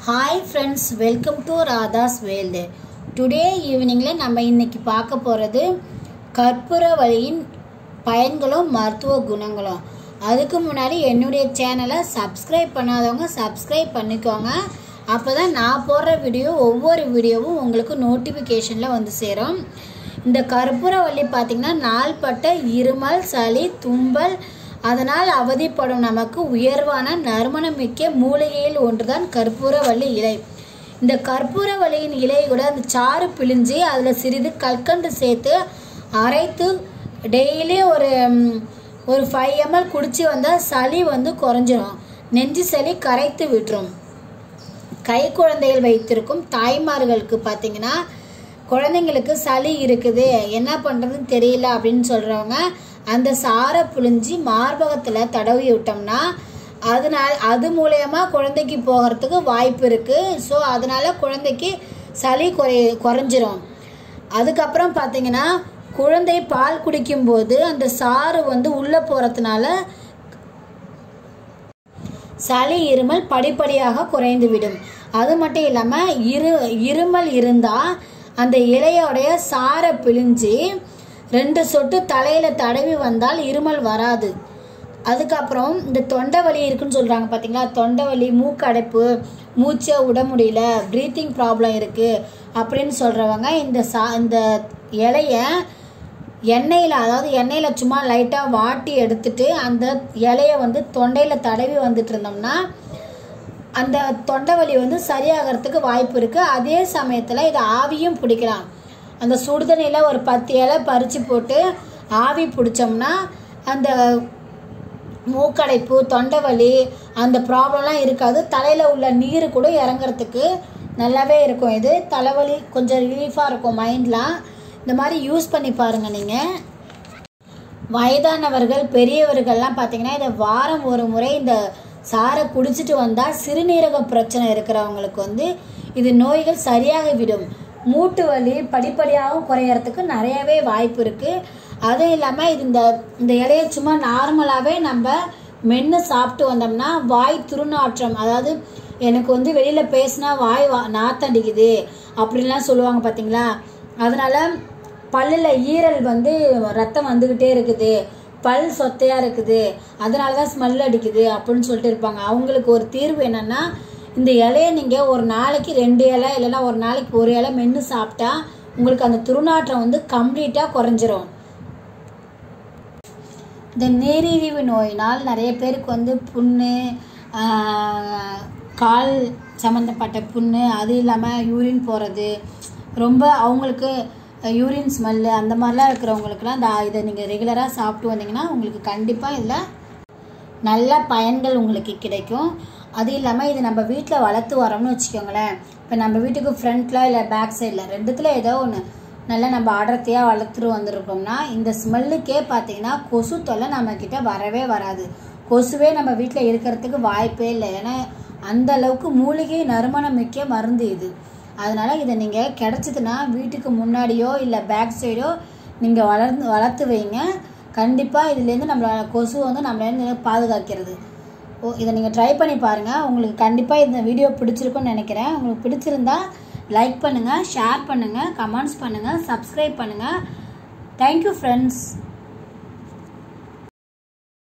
hi friends welcome to Radha's world today ஈவினிங்கில் நம்ம இன்னைக்கு பார்க்க போகிறது கற்பூரவள்ளியின் பயன்களும் மருத்துவ குணங்களும் அதுக்கு முன்னாடி என்னுடைய சேனலை சப்ஸ்கிரைப் பண்ணாதவங்க சப்ஸ்கிரைப் பண்ணிக்கோங்க அப்போ தான் நான் போடுற வீடியோ ஒவ்வொரு வீடியோவும் உங்களுக்கு நோட்டிஃபிகேஷனில் வந்து சேரும் இந்த கற்பூரவள்ளி பார்த்திங்கன்னா நாள்பட்ட இருமல் சளி தும்பல் அதனால் அவதிப்படும் நமக்கு உயர்வான நறுமணமிக்க மூலிகையில் ஒன்றுதான் கற்பூரவள்ளி இலை இந்த கற்பூரவள்ளியின் இலை கூட அந்த சாறு பிழிஞ்சு அதில் சிறிது கற்கண்டு சேர்த்து அரைத்து டெய்லி ஒரு ம், ஒரு ஃபைவ் எம்எல் குடிச்சு வந்தால் சளி வந்து குறைஞ்சிரும் நெஞ்சு சளி கரைத்து விட்டுரும் கை குழந்தைகள் வைத்திருக்கும் தாய்மார்களுக்கு பார்த்தீங்கன்னா குழந்தைங்களுக்கு சளி இருக்குது என்ன பண்ணுறதுன்னு தெரியல அப்படின்னு சொல்கிறவங்க அந்த சாரை புழிஞ்சி மார்பகத்தில் தடவி விட்டோம்னா அதனால் அது மூலயமா குழந்தைக்கு போகிறதுக்கு வாய்ப்பு இருக்குது ஸோ அதனால் குழந்தைக்கு சளி குறை குறைஞ்சிரும் அதுக்கப்புறம் பார்த்தீங்கன்னா குழந்தை பால் குடிக்கும்போது அந்த சாறு வந்து உள்ளே போகிறதுனால சளி இருமல் படிப்படியாக குறைந்துவிடும் அது மட்டும் இல்லாமல் இரு இருமல் இருந்தால் அந்த இலையோடைய சாரை பிழிஞ்சு ரெண்டு சொட்டு தலையில் தடவி வந்தால் இருமல் வராது அதுக்கப்புறம் இந்த தொண்டை வலி இருக்குன்னு சொல்கிறாங்க பார்த்தீங்களா தொண்டை வலி மூக்கடைப்பு மூச்சை விட முடியல ப்ரீத்திங் ப்ராப்ளம் இருக்குது அப்படின்னு சொல்கிறவங்க இந்த சா இந்த இலைய எண்ணெயில் அதாவது எண்ணெயில் சும்மா லைட்டாக வாட்டி எடுத்துட்டு அந்த இலைய வந்து தொண்டையில் தடவி வந்துட்டு இருந்தோம்னா அந்த தொண்டை வலி வந்து சரியாகிறதுக்கு வாய்ப்பு இருக்குது அதே சமயத்தில் இதை ஆவியும் பிடிக்கலாம் அந்த சுடுதண்ணியில் ஒரு பத்து இலை பறித்து போட்டு ஆவி பிடிச்சோம்னா அந்த மூக்கடைப்பு தொண்டை வலி அந்த ப்ராப்ளம்லாம் இருக்காது தலையில் உள்ள நீர் கூட இறங்குறதுக்கு நல்லாவே இருக்கும் இது தலைவலி கொஞ்சம் ரிலீஃபாக இருக்கும் மைண்ட்லாம் இந்த மாதிரி யூஸ் பண்ணி பாருங்கள் நீங்கள் வயதானவர்கள் பெரியவர்கள்லாம் பார்த்தீங்கன்னா இதை வாரம் ஒரு முறை இந்த சாரை குடிச்சிட்டு வந்தால் சிறுநீரக பிரச்சனை இருக்கிறவங்களுக்கு வந்து இது நோய்கள் சரியாக விடும் மூட்டு வலி படிப்படியாகவும் குறையறதுக்கு நிறையவே வாய்ப்பு இருக்குது அதுவும் இல்லாமல் இது இந்த இந்த இலையை சும்மா நார்மலாகவே நம்ம மென்று சாப்பிட்டு வந்தோம்னா வாய் துருநாற்றம் அதாவது எனக்கு வந்து வெளியில் பேசினா வாய் வா நாத்தடிக்குது அப்படின்லாம் சொல்லுவாங்க பார்த்தீங்களா அதனால் பல்லில் ஈரல் வந்து ரத்தம் வந்துக்கிட்டே இருக்குது பல் சொத்தையாக இருக்குது அதனால தான் ஸ்மெல் அடிக்குது அப்படின்னு சொல்லிட்டு இருப்பாங்க அவங்களுக்கு ஒரு தீர்வு என்னென்னா இந்த இலையை நீங்கள் ஒரு நாளைக்கு ரெண்டு இலை இல்லைன்னா ஒரு நாளைக்கு ஒரு இலை மென்று சாப்பிட்டா உங்களுக்கு அந்த துருநாற்றம் வந்து கம்ப்ளீட்டாக குறைஞ்சிரும் இந்த நீரிழிவு நோயினால் நிறைய பேருக்கு வந்து புண்ணு ஆஹ், கால் சம்மந்தப்பட்ட புண்ணு அது இல்லாமல் யூரின் போகிறது ரொம்ப அவங்களுக்கு யூரின் ஸ்மெல்லு அந்த மாதிரிலாம் இருக்கிறவங்களுக்குலாம் இந்த இதை நீங்கள் ரெகுலராக சாப்பிட்டு வந்தீங்கன்னா உங்களுக்கு கண்டிப்பாக இதில் நல்ல பயன்கள் உங்களுக்கு கிடைக்கும் அது இல்லாமல் இது நம்ம வீட்டில் வளர்த்து வரோம்னு வச்சுக்கோங்களேன் இப்போ நம்ம வீட்டுக்கு ஃப்ரண்ட்டில் இல்லை பேக் சைடில் ரெண்டுத்தில் ஏதோ ஒன்று நல்லா நம்ம அடர்த்தியாக வளர்த்துட்டு வந்திருக்கோம்னா இந்த ஸ்மெல்லுக்கே பார்த்தீங்கன்னா கொசு தொல்லை நம்மக்கிட்ட வரவே வராது கொசுவே நம்ம வீட்டில் இருக்கிறதுக்கு வாய்ப்பே இல்லை ஏன்னா அந்த அளவுக்கு மூலிகை நறுமணம் மிக்க மருந்து இது அதனால் இதை நீங்கள் கிடச்சிதுன்னா வீட்டுக்கு முன்னாடியோ இல்லை பேக் சைடோ நீங்கள் வளர்ந்து வளர்த்து வைங்க கண்டிப்பாக இதுலேருந்து நம்மள கொசு வந்து நம்மளேருந்து பாதுகாக்கிறது ஓ இதை நீங்கள் ட்ரை பண்ணி பாருங்கள் உங்களுக்கு கண்டிப்பாக இந்த வீடியோ பிடிச்சிருக்குன்னு நினைக்கிறேன் உங்களுக்கு பிடிச்சிருந்தா லைக் பண்ணுங்கள் ஷேர் பண்ணுங்கள் கமெண்ட்ஸ் பண்ணுங்கள் சப்ஸ்கிரைப் பண்ணுங்கள் தேங்க்யூ ஃப்ரெண்ட்ஸ்